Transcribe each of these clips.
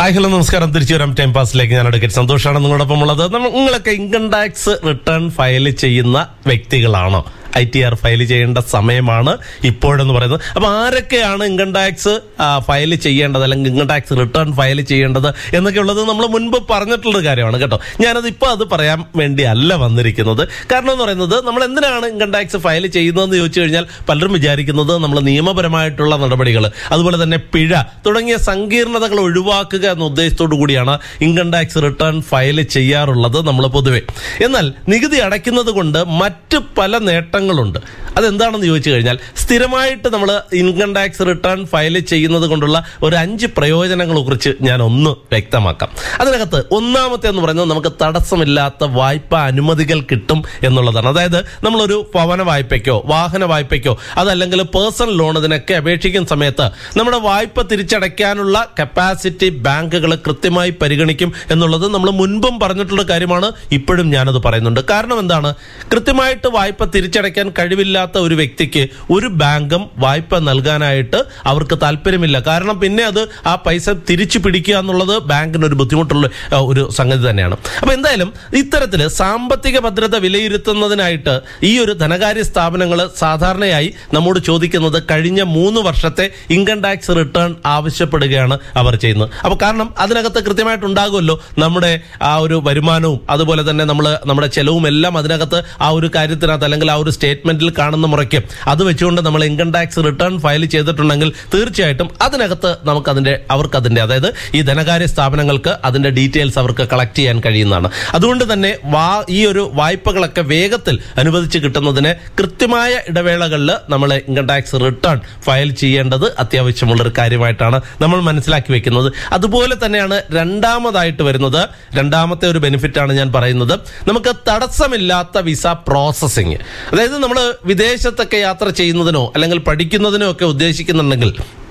hi hello നമസ്കാരം തിരിച്ചു വരാം ടൈം പാസിലേക്ക് ഞാൻ എടുക്കട്ടെ സന്തോഷമാണ് നിങ്ങളോടൊപ്പം ഉള്ളത് നമ്മ- നിങ്ങളൊക്കെ ഇൻകം ടാക്സ് റിട്ടേൺ ഫയൽ ചെയ്യുന്ന വ്യക്തികളാണോ ഐ ടി ആർ ഫയൽ ചെയ്യേണ്ട സമയമാണ് ഇപ്പോഴെന്ന് പറയുന്നത് അപ്പൊ ആരൊക്കെയാണ് ഇൻകം ടാക്സ് ഫയൽ ചെയ്യേണ്ടത് അല്ലെങ്കിൽ ഇൻകം ടാക്സ് റിട്ടേൺ ഫയൽ ചെയ്യേണ്ടത് എന്നൊക്കെ ഉള്ളത് നമ്മൾ മുൻപ് പറഞ്ഞിട്ടുള്ള കാര്യമാണ് കേട്ടോ ഞാനത് ഇപ്പൊ അത് പറയാൻ വേണ്ടി അല്ല വന്നിരിക്കുന്നത് കാരണം എന്ന് പറയുന്നത് നമ്മൾ എന്തിനാണ് ഇൻകം ടാക്സ് ഫയൽ ചെയ്യുന്നതെന്ന് ചോദിച്ചു കഴിഞ്ഞാൽ പലരും വിചാരിക്കുന്നത് നമ്മൾ നിയമപരമായിട്ടുള്ള നടപടികൾ അതുപോലെ തന്നെ പിഴ തുടങ്ങിയ സങ്കീർണതകൾ ഒഴിവാക്കുക എന്ന ഉദ്ദേശത്തോടു കൂടിയാണ് ഇൻകം ടാക്സ് റിട്ടേൺ ഫയൽ ചെയ്യാറുള്ളത് നമ്മൾ പൊതുവെ എന്നാൽ നികുതി അടയ്ക്കുന്നത് കൊണ്ട് മറ്റ് പല നേട്ടങ്ങളുണ്ട് അതെന്താണെന്ന് ചോദിച്ചു കഴിഞ്ഞാൽ സ്ഥിരമായിട്ട് നമ്മൾ ഇൻകം ടാക്സ് റിട്ടേൺ ഫയൽ ചെയ്യുന്നത് കൊണ്ടുള്ള ഒരു അഞ്ച് പ്രയോജനങ്ങളെ കുറിച്ച് ഞാൻ ഒന്ന് വ്യക്തമാക്കാം അതിനകത്ത് ഒന്നാമത്തെ എന്ന് പറയുന്നത് നമുക്ക് തടസ്സമില്ലാത്ത വായ്പ അനുമതികൾ കിട്ടും എന്നുള്ളതാണ് അതായത് നമ്മളൊരു ഭവന വായ്പയ്ക്കോ വാഹന വായ്പയ്ക്കോ അതല്ലെങ്കിൽ പേഴ്സണൽ ലോൺ ഇതിനൊക്കെ അപേക്ഷിക്കുന്ന സമയത്ത് നമ്മുടെ വായ്പ തിരിച്ചടയ്ക്കാനുള്ള കപ്പാസിറ്റി ബാങ്കുകൾ കൃത്യമായി പരിഗണിക്കും എന്നുള്ളത് നമ്മൾ മുൻപും പറഞ്ഞിട്ടുള്ള കാര്യമാണ് ഇപ്പോഴും ഞാനത് പറയുന്നുണ്ട് കാരണം എന്താണ് കൃത്യമായിട്ട് വായ്പ തിരിച്ചടയ്ക്കാൻ കഴിവില്ലാത്ത ഒരു വ്യക്തിക്ക് ഒരു ബാങ്കും വായ്പ നൽകാനായിട്ട് അവർക്ക് താല്പര്യമില്ല കാരണം പിന്നെ അത് ആ പൈസ തിരിച്ചു പിടിക്കുക എന്നുള്ളത് ബാങ്കിന് ഒരു ബുദ്ധിമുട്ടുള്ള ആ, ഒരു സംഗതി തന്നെയാണ് അപ്പൊ എന്തായാലും ഇത്തരത്തില് സാമ്പത്തിക ഭദ്രത വിലയിരുത്തുന്നതിനായിട്ട് ഈ ഒരു ധനകാര്യ സ്ഥാപനങ്ങൾ സാധാരണയായി നമ്മോട് ചോദിക്കുന്നത് കഴിഞ്ഞ മൂന്ന് വർഷത്തെ ഇൻകം ടാക്സ് റിട്ടേൺ ആവശ്യപ്പെടുകയാണ് അവർ ചെയ്യുന്നത് അപ്പൊ കാരണം അതിനകത്ത് കൃത്യമായിട്ട് ഉണ്ടാകുമല്ലോ നമ്മുടെ ആ ഒരു വരുമാനവും അതുപോലെ തന്നെ നമ്മൾ നമ്മുടെ ചെലവും എല്ലാം അതിനകത്ത് ആ ഒരു കാര്യത്തിനകത്ത് അല്ലെങ്കിൽ ആ ഒരു സ്റ്റേറ്റ്മെന്റിൽ കാണുന്ന മുറയ്ക്ക് അത് വെച്ചുകൊണ്ട് നമ്മൾ ഇൻകം ടാക്സ് റിട്ടേൺ ഫയൽ ചെയ്തിട്ടുണ്ടെങ്കിൽ തീർച്ചയായിട്ടും അതിനകത്ത് നമുക്ക് അതിന്റെ അവർക്ക് അതിന്റെ അതായത് ഈ ധനകാര്യ സ്ഥാപനങ്ങൾക്ക് അതിന്റെ ഡീറ്റെയിൽസ് അവർക്ക് കളക്ട് ചെയ്യാൻ കഴിയുന്നതാണ് അതുകൊണ്ട് തന്നെ വാ ഈ ഒരു വായ്പകളൊക്കെ വേഗത്തിൽ അനുവദിച്ച് കിട്ടുന്നതിന് കൃത്യമായ ഇടവേളകളിൽ നമ്മൾ ഇൻകം ടാക്സ് റിട്ടേൺ ഫയൽ ചെയ്യേണ്ടത് അത്യാവശ്യമുള്ള ഒരു കാര്യമായിട്ടാണ് നമ്മൾ മനസ്സിലാക്കി വെക്കുന്നത് അതുപോലെ തന്നെയാണ് രണ്ടാമതായിട്ട് വരുന്നത് രണ്ടാമത്തെ ഒരു ബെനിഫിറ്റ് ആണ് ഞാൻ പറയുന്നത് നമുക്ക് തടസ്സമില്ലാത്ത വിസ പ്രോസസ്സിങ് അതായത് നമ്മൾ വിദേശത്തൊക്കെ യാത്ര ചെയ്യുന്നതിനോ അല്ലെങ്കിൽ പഠിക്കുന്നതിനോ ഒക്കെ ഉദ്ദേശിക്കുന്നുണ്ടെങ്കിൽ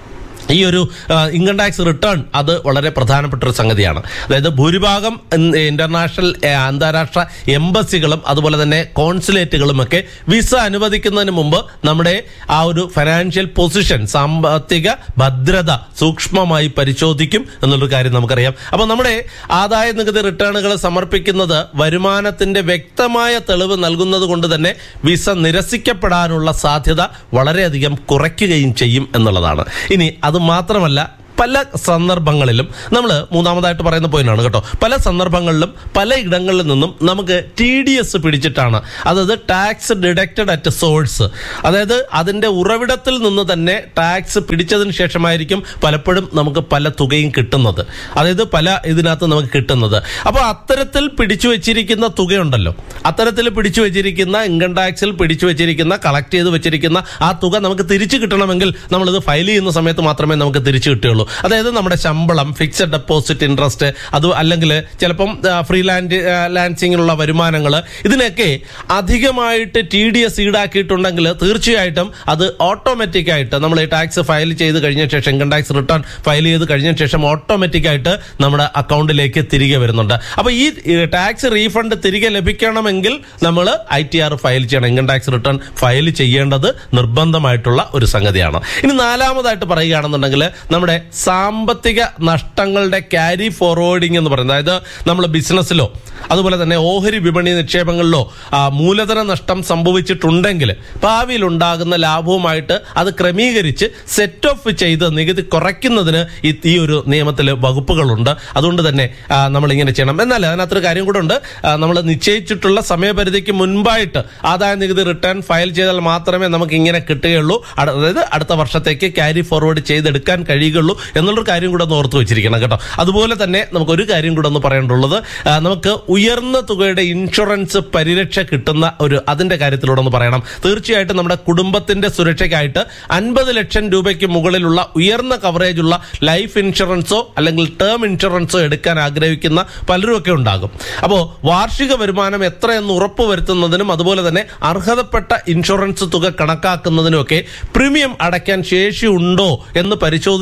ഈ ഒരു ഇൻകം ടാക്സ് റിട്ടേൺ അത് വളരെ പ്രധാനപ്പെട്ട ഒരു സംഗതിയാണ് അതായത് ഭൂരിഭാഗം ഇൻ- ഇന്റർനാഷണൽ ഏ, അന്താരാഷ്ട്ര എംബസികളും അതുപോലെ തന്നെ കോൺസുലേറ്റുകളും ഒക്കെ വിസ അനുവദിക്കുന്നതിന് മുമ്പ് നമ്മുടെ ആ ഒരു ഫൈനാൻഷ്യൽ പൊസിഷൻ സാമ്പത്തിക ഭദ്രത സൂക്ഷ്മമായി പരിശോധിക്കും എന്നുള്ളൊരു കാര്യം നമുക്കറിയാം അപ്പൊ നമ്മുടെ ആദായ നികുതി റിട്ടേണുകൾ സമർപ്പിക്കുന്നത് വരുമാനത്തിന്റെ വ്യക്തമായ തെളിവ് നൽകുന്നത് കൊണ്ട് തന്നെ വിസ നിരസിക്കപ്പെടാനുള്ള സാധ്യത വളരെയധികം കുറയ്ക്കുകയും ചെയ്യും എന്നുള്ളതാണ് ഇനി അത് മാത്രമല്ല പല സന്ദർഭങ്ങളിലും നമ്മൾ മൂന്നാമതായിട്ട് പറയുന്ന പോയിന്റാണ് കേട്ടോ പല സന്ദർഭങ്ങളിലും പല ഇടങ്ങളിൽ നിന്നും നമുക്ക് ടി ഡി എസ് പിടിച്ചിട്ടാണ് അതായത് ടാക്സ് ഡിഡക്റ്റഡ് അറ്റ് സോഴ്സ് അതായത് അതിന്റെ ഉറവിടത്തിൽ നിന്ന് തന്നെ ടാക്സ് പിടിച്ചതിന് ശേഷമായിരിക്കും പലപ്പോഴും നമുക്ക് പല തുകയും കിട്ടുന്നത് അതായത് പല ഇതിനകത്ത് നമുക്ക് കിട്ടുന്നത് അപ്പോൾ അത്തരത്തിൽ പിടിച്ചു വെച്ചിരിക്കുന്ന തുകയുണ്ടല്ലോ അത്തരത്തിൽ പിടിച്ചു വെച്ചിരിക്കുന്ന ഇൻകം ടാക്സിൽ പിടിച്ചു വെച്ചിരിക്കുന്ന കളക്ട് ചെയ്ത് വെച്ചിരിക്കുന്ന ആ തുക നമുക്ക് തിരിച്ചു കിട്ടണമെങ്കിൽ നമ്മളിത് ഫയൽ ചെയ്യുന്ന സമയത്ത് മാത്രമേ നമുക്ക് തിരിച്ചു കിട്ടുകയുള്ളൂ അതായത് നമ്മുടെ ശമ്പളം ഫിക്സഡ് ഡെപ്പോസിറ്റ് ഇൻട്രസ്റ്റ് അത് അല്ലെങ്കിൽ ചിലപ്പം ഫ്രീ ലാൻഡ് ലാൻസിങ്ങിനുള്ള വരുമാനങ്ങൾ ഇതിനൊക്കെ അധികമായിട്ട് ടി ഡി എസ് ഈടാക്കിയിട്ടുണ്ടെങ്കിൽ തീർച്ചയായിട്ടും അത് ഓട്ടോമാറ്റിക് ആയിട്ട് നമ്മൾ ഈ ടാക്സ് ഫയൽ ചെയ്ത് കഴിഞ്ഞ ശേഷം ഇൻകം ടാക്സ് റിട്ടേൺ ഫയൽ ചെയ്ത് കഴിഞ്ഞ ശേഷം ഓട്ടോമാറ്റിക് ആയിട്ട് നമ്മുടെ അക്കൗണ്ടിലേക്ക് തിരികെ വരുന്നുണ്ട് അപ്പൊ ഈ ടാക്സ് റീഫണ്ട് തിരികെ ലഭിക്കണമെങ്കിൽ നമ്മൾ ഐ ടി ആർ ഫയൽ ചെയ്യണം ഇൻകം ടാക്സ് റിട്ടേൺ ഫയൽ ചെയ്യേണ്ടത് നിർബന്ധമായിട്ടുള്ള ഒരു സംഗതിയാണ് ഇനി നാലാമതായിട്ട് പറയുകയാണെന്നുണ്ടെങ്കിൽ നമ്മുടെ സാമ്പത്തിക നഷ്ടങ്ങളുടെ ക്യാരി ഫോർവേഡിംഗ് എന്ന് പറയുന്നത് അതായത് നമ്മൾ ബിസിനസ്സിലോ അതുപോലെ തന്നെ ഓഹരി വിപണി നിക്ഷേപങ്ങളിലോ ആ, മൂലധന നഷ്ടം സംഭവിച്ചിട്ടുണ്ടെങ്കിൽ ഭാവിയിൽ ഉണ്ടാകുന്ന ലാഭവുമായിട്ട് അത് ക്രമീകരിച്ച് സെറ്റ് ഓഫ് ചെയ്ത് നികുതി കുറയ്ക്കുന്നതിന് ഈ- ഈ ഒരു നിയമത്തിൽ വകുപ്പുകളുണ്ട് അതുകൊണ്ട് തന്നെ ആ, നമ്മൾ ഇങ്ങനെ ചെയ്യണം എന്നാൽ അതിനകത്തൊരു കാര്യം കൂടെ ഉണ്ട് നമ്മൾ നിശ്ചയിച്ചിട്ടുള്ള സമയപരിധിക്ക് മുൻപായിട്ട് ആദായ നികുതി റിട്ടേൺ ഫയൽ ചെയ്താൽ മാത്രമേ നമുക്ക് ഇങ്ങനെ കിട്ടുകയുള്ളൂ അട- അതായത് അടുത്ത വർഷത്തേക്ക് ക്യാരി ഫോർവേഡ് ചെയ്തെടുക്കാൻ കഴിയുകയുള്ളൂ എന്നുള്ളൊരു കാര്യം കൂടെ ഒന്ന് ഓർത്ത് വെച്ചിരിക്കണം കേട്ടോ അതുപോലെ തന്നെ നമുക്ക് ഒരു കാര്യം കൂടെ ഒന്ന് പറയേണ്ടുള്ളത് ആ, നമുക്ക് ഉയർന്ന തുകയുടെ ഇൻഷുറൻസ് പരിരക്ഷ കിട്ടുന്ന ഒരു അതിന്റെ കാര്യത്തിലൂടെ ഒന്ന് പറയണം തീർച്ചയായിട്ടും നമ്മുടെ കുടുംബത്തിന്റെ സുരക്ഷയ്ക്കായിട്ട് അൻപത് ലക്ഷം രൂപയ്ക്ക് മുകളിലുള്ള ഉയർന്ന കവറേജ് ഉള്ള ലൈഫ് ഇൻഷുറൻസോ അല്ലെങ്കിൽ ടേം ഇൻഷുറൻസോ എടുക്കാൻ ആഗ്രഹിക്കുന്ന പലരും ഒക്കെ ഉണ്ടാകും അപ്പോൾ വാർഷിക വരുമാനം എത്രയെന്ന് ഉറപ്പുവരുത്തുന്നതിനും അതുപോലെ തന്നെ അർഹതപ്പെട്ട ഇൻഷുറൻസ് തുക കണക്കാക്കുന്നതിനും ഒക്കെ പ്രീമിയം അടയ്ക്കാൻ ശേഷിയുണ്ടോ എന്ന് പരിശോധിച്ചതിന് ശേഷം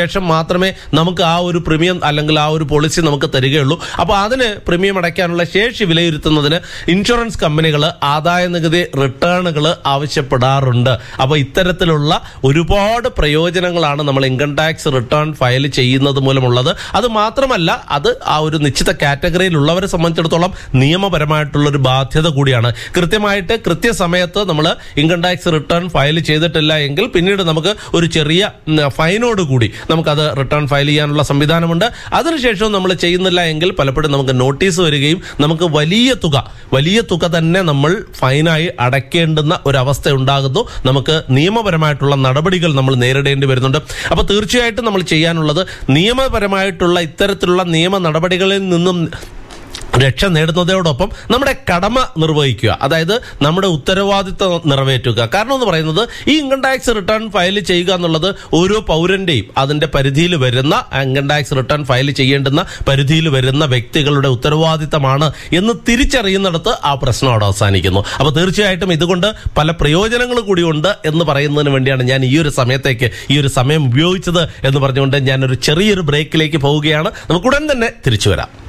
ശേഷം മാത്രമേ നമുക്ക് ആ ഒരു പ്രീമിയം അല്ലെങ്കിൽ ആ ഒരു പോളിസി നമുക്ക് തരികയുള്ളൂ അപ്പോൾ അതിന് പ്രീമിയം അടയ്ക്കാനുള്ള ശേഷി വിലയിരുത്തുന്നതിന് ഇൻഷുറൻസ് കമ്പനികൾ ആദായ നികുതി റിട്ടേണുകൾ ആവശ്യപ്പെടാറുണ്ട് അപ്പോൾ ഇത്തരത്തിലുള്ള ഒരുപാട് പ്രയോജനങ്ങളാണ് നമ്മൾ ഇൻകം ടാക്സ് റിട്ടേൺ ഫയൽ ചെയ്യുന്നത് മൂലമുള്ളത് അത് മാത്രമല്ല അത് ആ ഒരു നിശ്ചിത കാറ്റഗറിയിലുള്ളവരെ സംബന്ധിച്ചിടത്തോളം നിയമപരമായിട്ടുള്ള ഒരു ബാധ്യത കൂടിയാണ് കൃത്യമായിട്ട് കൃത്യസമയത്ത് നമ്മൾ ഇൻകം ടാക്സ് റിട്ടേൺ ഫയൽ ചെയ്തിട്ടില്ല എങ്കിൽ പിന്നീട് നമുക്ക് ഒരു ചെറിയ ഉം, ഫൈനോട് കൂടി നമുക്കത് റിട്ടേൺ ഫയൽ ചെയ്യാനുള്ള സംവിധാനമുണ്ട് അതിനുശേഷം നമ്മൾ ചെയ്യുന്നില്ല എങ്കിൽ പലപ്പോഴും നമുക്ക് നോട്ടീസ് വരികയും നമുക്ക് വലിയ തുക വലിയ തുക തന്നെ നമ്മൾ ഫൈനായി അടയ്ക്കേണ്ടുന്ന ഒരു അവസ്ഥ ഉണ്ടാകുന്നു നമുക്ക് നിയമപരമായിട്ടുള്ള നടപടികൾ നമ്മൾ നേരിടേണ്ടി വരുന്നുണ്ട് അപ്പോൾ തീർച്ചയായിട്ടും നമ്മൾ ചെയ്യാനുള്ളത് നിയമപരമായിട്ടുള്ള ഇത്തരത്തിലുള്ള നിയമ നടപടികളിൽ നിന്നും രക്ഷ നേടുന്നതോടൊപ്പം നമ്മുടെ കടമ നിർവഹിക്കുക അതായത് നമ്മുടെ ഉത്തരവാദിത്വം നിറവേറ്റുക കാരണം എന്ന് പറയുന്നത് ഈ ഇൻകം ടാക്സ് റിട്ടേൺ ഫയൽ ചെയ്യുക എന്നുള്ളത് ഓരോ പൗരന്റെയും അതിന്റെ പരിധിയിൽ വരുന്ന ഇൻകം ടാക്സ് റിട്ടേൺ ഫയൽ ചെയ്യേണ്ടുന്ന പരിധിയിൽ വരുന്ന വ്യക്തികളുടെ ഉത്തരവാദിത്തമാണ് എന്ന് തിരിച്ചറിയുന്നിടത്ത് ആ പ്രശ്നം അവിടെ അവസാനിക്കുന്നു അപ്പൊ തീർച്ചയായിട്ടും ഇതുകൊണ്ട് പല പ്രയോജനങ്ങൾ കൂടിയുണ്ട് എന്ന് പറയുന്നതിന് വേണ്ടിയാണ് ഞാൻ ഈ ഒരു സമയത്തേക്ക് ഈ ഒരു സമയം ഉപയോഗിച്ചത് എന്ന് പറഞ്ഞുകൊണ്ട് ഞാൻ ഒരു ചെറിയൊരു ബ്രേക്കിലേക്ക് പോവുകയാണ് നമുക്ക് ഉടൻ തന്നെ തിരിച്ചു വരാം